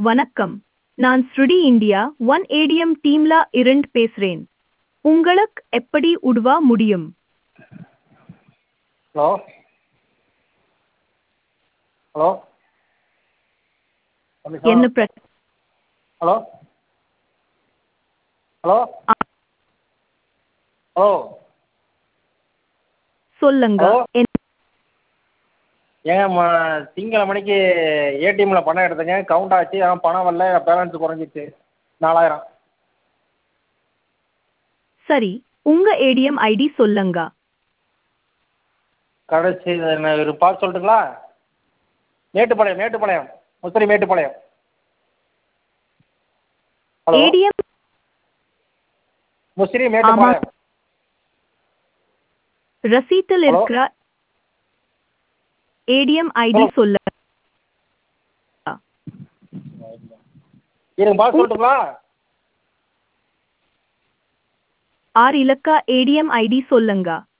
வணக்கம் நான் ஸ்ருடி இந்தியா ஒன் ஏடிஎம் டீம்ல இருந்து பேசுறேன் உங்களுக்கு எப்படி உதவ முடியும் ஹலோ ஹலோ என்ன பிர ஹலோ ஹலோ ஹலோ சொல்லுங்க ஹலோ? என்- ஏங்க ம திங்கள மணிக்கு ஏடிஎம்மில் பணம் எடுத்தேங்க கவுண்ட் ஆச்சு ஆனால் பணம் வரல பேலன்ஸ் குறைஞ்சிச்சு நாலாயிரம் சரி உங்க ஏடிஎம் ஐடி சொல்லுங்க கடைசி என்ன ஒரு பார்த்து சொல்லட்டுங்களா மேட்டுப்பாளையம் மேட்டுப்பாளையம் முசிறி மேட்டுப்பாளையம் ஹலோ ஏடிஎம் முசிறி மேட்டுப்பாளையம் ரசீட்டில் ஹலோ? இருக்கிற ஏடிஎம் ஐடி ஹலோ? சொல்ல இருங்க பார்த்து சொல்லட்டுங்களா ஆறு இலக்க ஏடிஎம் ஐடி சொல்லுங்க